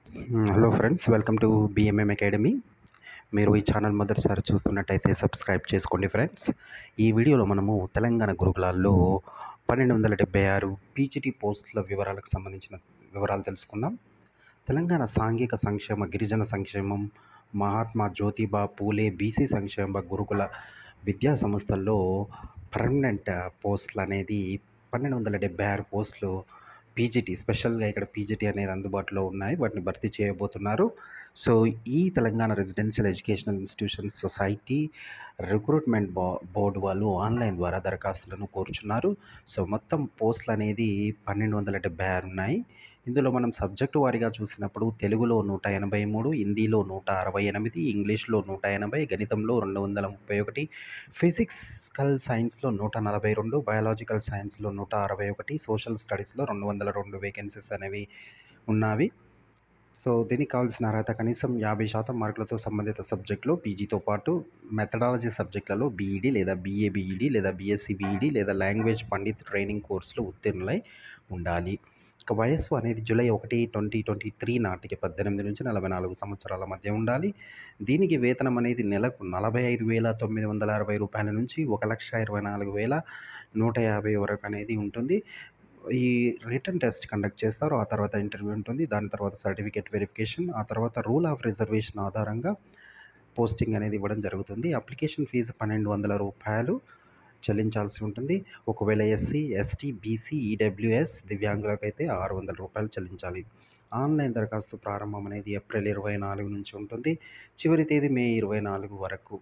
hello friends welcome to BMM academy మీరు ఈ channel మొదటిసారి చూస్తున్నట్టయితే సబ్స్క్రైబ్ చేసుకోండి ఫ్రెండ్స్ ఈ వీడియోలో మనము తెలంగాణ గురుకులాల్లో పన్నెండు వందల డెబ్బై ఆరు పీజీటీ పోస్టుల వివరాలకు సంబంధించిన వివరాలు తెలుసుకుందాం తెలంగాణ సాంఘిక సంక్షేమ గిరిజన సంక్షేమం మహాత్మా జ్యోతిబా పూలే బీసీ సంక్షేమ గురుకుల విద్యా సంస్థల్లో పర్మనెంట్ పోస్టులు అనేది పన్నెండు వందల డెబ్బై ఆరు పోస్టులు పీజీటీ స్పెషల్గా ఇక్కడ పీజీటీ అనేది అందుబాటులో ఉన్నాయి వాటిని భర్తీ చేయబోతున్నారు సో ఈ Telangana residential educational institution society recruitment బో బోర్డు వాళ్ళు ఆన్లైన్ ద్వారా దరఖాస్తులను కోరుచున్నారు సో మొత్తం పోస్టులు అనేది పన్నెండు వందల డెబ్బై ఆరు ఉన్నాయి ఇందులో మనం సబ్జెక్టు వారీగా చూసినప్పుడు తెలుగులో నూట ఎనభై మూడు హిందీలో నూట అరవై ఎనిమిది ఇంగ్లీష్లో నూట ఎనభై గణితంలో రెండు వందల ముప్పై ఒకటి ఫిజిక్స్కల్ సైన్స్లో నూట నలభై రెండు బయాలజికల్ సైన్స్లో నూట అరవై ఒకటి సోషల్ స్టడీస్లో రెండు వందల రెండు వేకెన్సీస్ అనేవి ఉన్నవి సో దీనికి కావాల్సిన అర్హత కనీసం యాభై శాతం మార్కులతో సంబంధిత సబ్జెక్టులో పీజీతో పాటు మెథడాలజీ సబ్జెక్టులలో బీఈడి లేదా బీఏ బీఈడి లేదా బీఎస్సీ బీఈడి లేదా లాంగ్వేజ్ పండిత్ ట్రైనింగ్ కోర్సులు ఉత్తీర్ణులై ఉండాలి ఇక వయస్సు అనేది జూలై ఒకటి ట్వంటీ ట్వంటీ త్రీ నాటికి పద్దెనిమిది నుంచి నలభై నాలుగు సంవత్సరాల మధ్య ఉండాలి దీనికి వేతనం అనేది నెలకు నలభై ఐదు వేల తొమ్మిది వందల అరవై రూపాయల నుంచి ఒక లక్ష ఇరవై నాలుగు వేల నూట యాభై వరకు అనేది ఉంటుంది ఈ రిటర్న్ టెస్ట్ కండక్ట్ చేస్తారు ఆ తర్వాత ఇంటర్వ్యూ ఉంటుంది దాని తర్వాత సర్టిఫికేట్ వెరిఫికేషన్ ఆ తర్వాత రూల్ ఆఫ్ రిజర్వేషన్ ఆధారంగా పోస్టింగ్ అనేది ఇవ్వడం జరుగుతుంది అప్లికేషన్ ఫీజు పన్నెండు వందల రూపాయలు చెల్లించాల్సి ఉంటుంది ఒకవేళ ఎస్సీ ఎస్టీ బీసీ ఈడబ్ల్యూఎస్ దివ్యాంగులకు అయితే ఆరు వందల రూపాయలు చెల్లించాలి ఆన్లైన్ దరఖాస్తు ప్రారంభం అనేది ఏప్రిల్ ఇరవై నాలుగు నుంచి ఉంటుంది చివరి తేదీ మే ఇరవై నాలుగు వరకు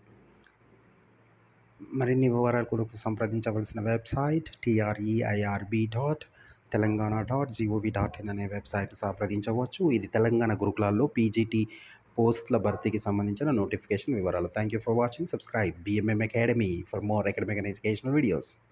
మరిన్ని వివరాల కొరకు సంప్రదించవలసిన website TREIRB dot Telangana dot gov dot in అనే వెబ్సైట్ సంప్రదించవచ్చు ఇది తెలంగాణ గురుకులాల్లో పీజీటీ పోస్టుల భర్తీకి సంబంధించిన నోటిఫికేషన్ వివరాలు thank you for watching subscribe BMM academy for more academic and educational videos